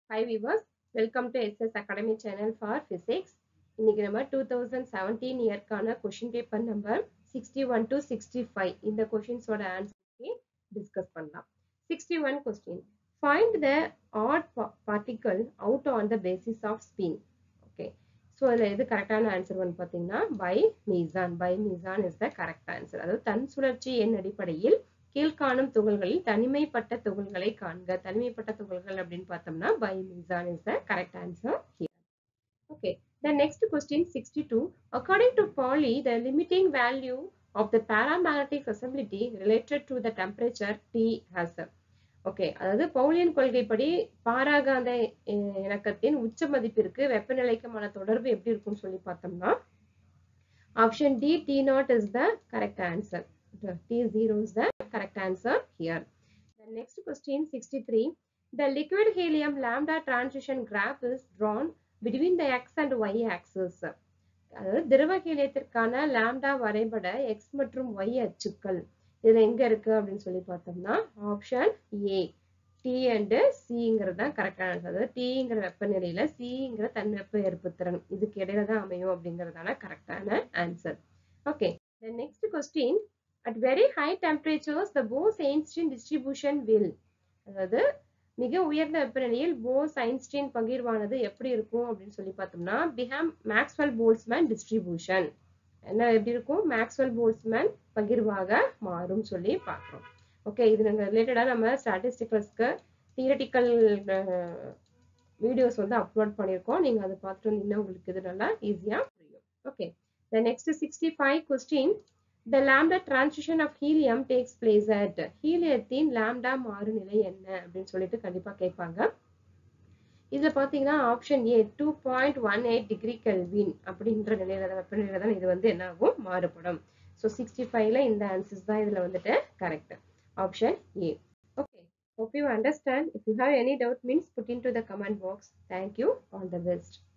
Hi viewers, welcome to SS Academy channel for physics. இன்னைக்கு நம்ம two thousand seventeen இயர்க்கான question paper number sixty one to sixty five இந்த கொஷின்ஸோட answer discuss பண்ணலாம் sixty one question find the odd particle out on the basis of spin okay so அதில் எது கரெக்டான answer வந்து பார்த்தீங்கன்னா பை மீசான் by meson is the correct answer அதாவது தன் சுழற்சி எண் அடிப்படையில் கீழ்காணும் துகள்களில் தனிமைப்பட்ட துகள்களை காண்க தனிமைப்பட்ட துகள்கள் அப்படின்னு பார்த்தோம்னா pi meson is the correct answer here okay the next question 62 according to Pauli the limiting value of the paramagnetic susceptibility related to the temperature T has okay அதாவது பவுலியன் கொள்கைப்படி பாராகாந்த இணக்கத்தின் உச்ச மதிப்பிற்கு வெப்பநிலைக்குமான தொடர்பு எப்படி இருக்கும்னு சொல்லி பார்த்தோம்னா option T T not is the correct answer T zero is the correct answer here The next question 63 the liquid helium lambda transition graph is drawn between the x and y axis அதாவது திரவ ஹீலியத்திற்கான lambda வரைபட X மற்றும் Y அச்சுக்கள் இது எங்க இருக்கு அப்படின்னு சொல்லி பார்த்தோம்னா ஆப்ஷன் ஏ டி அண்ட் சிங்கிறது தான் கரெக்டான ஆன்சர் அதாவது டீங்கிற வெப்பநிலையில சிங்கிற தன்வெப்ப ஏற்புத்திறன் இதுக்கு இடையில தான் அமையும் அப்படிங்கறதான கரெக்டான answer okay the next question at very high temperatures the Bose-Einstein distribution will அதாவது மிக உயர்ந்த வெப்பநிலையில் போஸ் ஐன்ஸ்டீன் பகிர்வானது எப்படி இருக்கும் அப்படின்னு சொல்லி பார்த்தோம்னா பிஹாம் மேக்ஸ்வெல் போல்ஸ்மேன் டிஸ்ட்ரிபியூஷன் என்ன எப்படி இருக்கும் மேக்ஸ்வெல் போல்ஸ்மேன் பகிர்வாக மாறும் சொல்லி பார்க்குறோம் ஓகே இது நாங்கள் ரிலேட்டடாக நம்ம ஸ்டாட்டிஸ்டிக்கல்ஸ்க்கு தியரட்டிக்கல் வீடியோஸ் வந்து அப்லோட் பண்ணியிருக்கோம் நீங்கள் அதை பார்த்துட்டு வந்தீங்கன்னா உங்களுக்கு இது நல்லா ஈஸியாக புரியும் okay the next sixty five question the lambda transition of helium takes place at ஹீலியத்தின் லாம்டா மாறுநிலை என்ன அப்படின்னு சொல்லிட்டு கண்டிப்பா கேட்பாங்க இதுல பாத்தீங்கன்னா option A two point one eight degree kelvin அப்படின்ற நிலையில வெப்பநிலையில தான் இது வந்து என்ன ஆகும் மாறுபடும் ஸோ சிக்ஸ்டி ஃபைவ்ல இந்த ஆன்சர்ஸ் தான் இதுல வந்துட்டு correct option A okay hope you understand if you have any doubt means put into the comment box thank you all the best